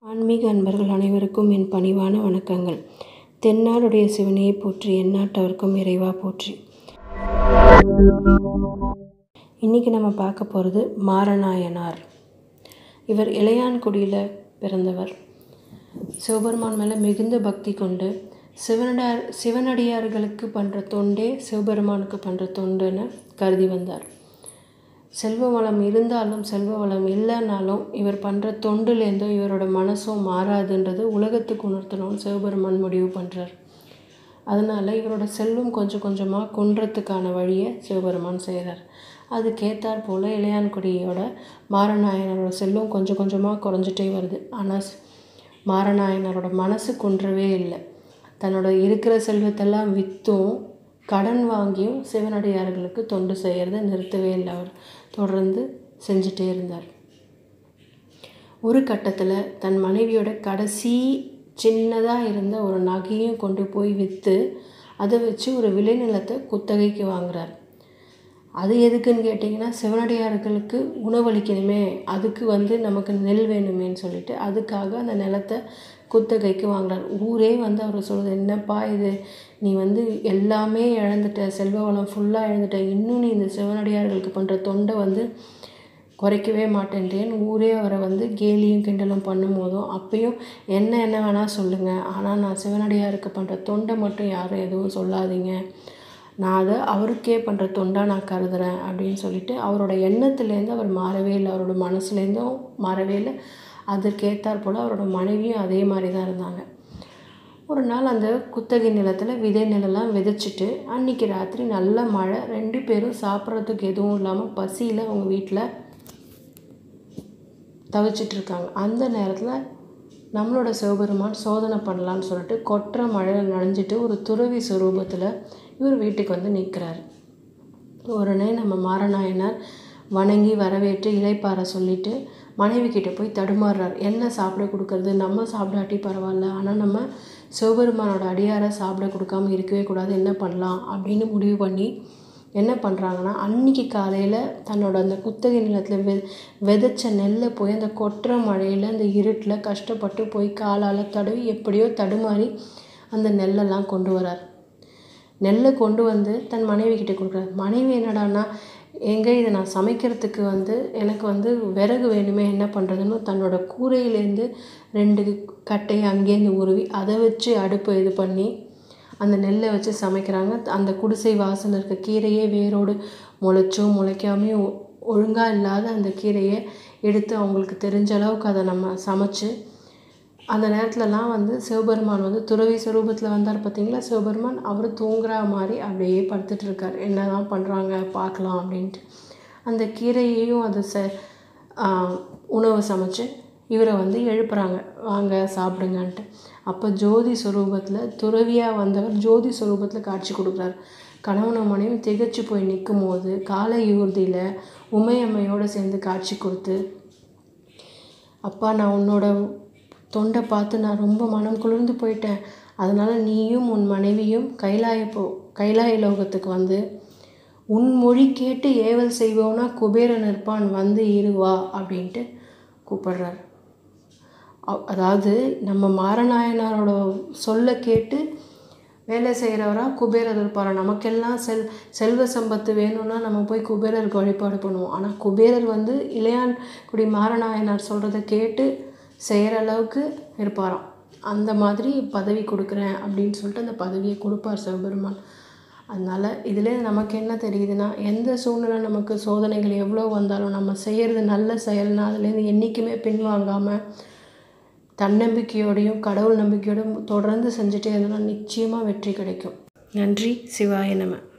ஆன்மீக அன்பர்கள் அனைவருக்கும் என் பணிவான வணக்கங்கள் தென்னாடுடைய சிவனையை போற்றி எந்நாட்டவர்க்கும் இறைவா போற்றி இன்றைக்கி நம்ம பார்க்க போகிறது மாரநாயனார் இவர் இளையான்குடியில் பிறந்தவர் சிவபெருமான் மேலே மிகுந்த பக்தி கொண்டு சிவனடியார் சிவனடியார்களுக்கு பண்ணுற தொண்டே சிவபெருமானுக்கு பண்ணுற தொண்டுன்னு கருதி வந்தார் செல்வ வளம் இருந்தாலும் செல்வ வளம் இல்லைனாலும் இவர் பண்ணுற தொண்டுலேருந்தோ இவரோட மனசும் மாறாதுன்றது உலகத்துக்கு உணர்த்தணும்னு சிவபெருமான் முடிவு பண்ணுறார் அதனால் இவரோட செல்வம் கொஞ்சம் கொஞ்சமாக கொன்றதுக்கான வழியை சிவபெருமான் செய்கிறார் அதுக்கேற்றாற் போல் இளையான்குடியோட மாரநாயனரோட செல்வம் கொஞ்சம் கொஞ்சமாக குறைஞ்சிட்டே வருது ஆனால் மாரநாயனரோட மனசு குன்றவே இல்லை தன்னோட இருக்கிற செல்வத்தெல்லாம் விற்றும் கடன் வாங்கியும் சிவனடியார்களுக்கு தொண்டு செய்கிறத நிறுத்தவே இல்லை அவர் தொடர்ந்து செஞ்சுட்டே இருந்தார் ஒரு கட்டத்தில் தன் மனைவியோட கடைசி சின்னதாக இருந்த ஒரு நகையும் கொண்டு போய் விற்று அதை வச்சு ஒரு விளைநிலத்தை குத்தகைக்கு வாங்குறார் அது எதுக்குன்னு கேட்டிங்கன்னா சிவனடியார்களுக்கு உணவளிக்கணுமே அதுக்கு வந்து நமக்கு நெல் வேணுமேன்னு சொல்லிட்டு அதுக்காக அந்த நிலத்தை குத்தகைக்கு வாங்குறார் ஊரே வந்து அவர் சொல்லுது என்னப்பா இது நீ வந்து எல்லாமே இழந்துட்ட செல்வ வளம் ஃபுல்லாக இழந்துட்ட இன்னும் நீ இந்த சிவனடியார்களுக்கு பண்ணுற தொண்டை வந்து குறைக்கவே மாட்டேன்றேன்னு ஊரே அவரை வந்து கேலியும் கிண்டலும் பண்ணும் போதும் அப்பயும் என்ன என்ன வேணால் சொல்லுங்கள் ஆனால் நான் சிவனடியாருக்கு பண்ணுற தொண்டை மட்டும் யாரும் எதுவும் சொல்லாதீங்க நான் அதை அவருக்கே பண்ணுற தொண்டாக நான் கருதுகிறேன் அப்படின்னு சொல்லிட்டு அவரோட எண்ணத்துலேருந்து அவர் மாறவே இல்லை அவரோட மனசுலேருந்தும் மாறவே இல்லை அதற்கேற்றாற் போல் அவரோட மனைவியும் அதே மாதிரி தான் இருந்தாங்க ஒரு நாள் அந்த குத்தகை நிலத்தில் விதை நிலம்லாம் விதைச்சிட்டு அன்றைக்கி ராத்திரி நல்ல மழை ரெண்டு பேரும் சாப்பிட்றதுக்கு எதுவும் இல்லாமல் பசியில் அவங்க வீட்டில் தவிச்சிட்ருக்காங்க அந்த நேரத்தில் நம்மளோட சிவபெருமான் சோதனை பண்ணலான்னு சொல்லிட்டு கொற்ற மழையில் நனைஞ்சிட்டு ஒரு துறவி சுரூபத்தில் இவர் வீட்டுக்கு வந்து நிற்கிறார் உடனே நம்ம மாரநாயனார் வணங்கி வரவேற்று இலைப்பார சொல்லிவிட்டு மனைவி கிட்டே போய் தடுமாறுறார் என்ன சாப்பிட கொடுக்கறது நம்ம சாப்பிடாட்டி பரவாயில்ல ஆனால் நம்ம சிவபெருமானோட அடியாரை சாப்பிட கொடுக்காம இருக்கவே கூடாது என்ன பண்ணலாம் அப்படின்னு முடிவு பண்ணி என்ன பண்ணுறாங்கன்னா அன்றைக்கி காலையில் தன்னோட அந்த குத்தகை நிலத்தில் வெ விதைச்ச நெல்லை போய் அந்த கொற்ற மழையில் அந்த இருட்டில் கஷ்டப்பட்டு போய் காலால் தடவி எப்படியோ தடுமாறி அந்த நெல்லெல்லாம் கொண்டு வரார் நெல்லை கொண்டு வந்து தன் மனைவி கிட்டே கொடுக்குறார் மனைவி என்னடான்னா எங்கே இதை நான் சமைக்கிறதுக்கு வந்து எனக்கு வந்து விறகு வேணுமே என்ன பண்ணுறதுன்னு தன்னோட கூரையிலேருந்து ரெண்டு கட்டையை அங்கேருந்து உருவி அதை வச்சு அடுப்பை இது பண்ணி அந்த நெல்லை வச்சு சமைக்கிறாங்க அந்த குடிசை வாசல் இருக்க கீரையே வேரோடு முளைச்சும் முளைக்காமையும் ஒழுங்காக இல்லாத அந்த கீரையை எடுத்து அவங்களுக்கு தெரிஞ்ச அளவுக்கு அதை நம்ம சமைச்சு அந்த நேரத்துலலாம் வந்து சிவபெருமான் வந்து துறவி சுரூபத்தில் வந்தார் பார்த்தீங்களா சிவபெருமான் அவர் தூங்குற மாதிரி அப்படியே படுத்துட்டு இருக்கார் என்ன தான் பண்ணுறாங்க பார்க்கலாம் அப்படின்ட்டு அந்த கீரையையும் அதை ச உணவு சமைச்சு இவரை வந்து எழுப்புறாங்க வாங்க சாப்பிடுங்கன்ட்டு அப்போ ஜோதி சுரூபத்தில் துறவியாக வந்தவர் ஜோதி சுரூபத்தில் காட்சி கொடுக்குறாரு கணவன மனைவி திகச்சு போய் நிற்கும் போது காலை யூர்தியில் உமையம்மையோடு சேர்ந்து காட்சி கொடுத்து அப்பா நான் உன்னோட தொண்டை பார்த்து நான் ரொம்ப மனம் குளிர்ந்து போயிட்டேன் அதனால் நீயும் உன் மனைவியும் கைலாய போ கைலாய லோகத்துக்கு வந்து உன் மொழி கேட்டு ஏவல் செய்வோன்னா குபேரன் இருப்பான் வந்து இருவா அப்படின்ட்டு கூப்பிடுறார் அதாவது நம்ம மாரநாயனாரோட சொல்ல கேட்டு வேலை செய்கிறவராக குபேரர் இருப்பார் நமக்கெல்லாம் செல் செல்வ சம்பத்து வேணும்னா நம்ம போய் குபேரருக்கு வழிபாடு பண்ணுவோம் ஆனால் குபேரர் வந்து இளையான்குடி மாரநாயனார் சொல்கிறத கேட்டு செய்கிற அளவுக்கு இருப்பாராம் அந்த மாதிரி பதவி கொடுக்குறேன் அப்படின்னு சொல்லிட்டு அந்த பதவியை கொடுப்பார் சிவபெருமான் அதனால் இதில் நமக்கு என்ன தெரியுதுன்னா எந்த சூழ்நிலை நமக்கு சோதனைகள் எவ்வளோ வந்தாலும் நம்ம செய்கிறது நல்ல செயல்னா அதுலேருந்து என்றைக்குமே பின்வாங்காமல் தன்னம்பிக்கையோடையும் கடவுள் நம்பிக்கையோடும் தொடர்ந்து செஞ்சுட்டே இருந்தோம்னா நிச்சயமாக வெற்றி கிடைக்கும் நன்றி சிவாய நம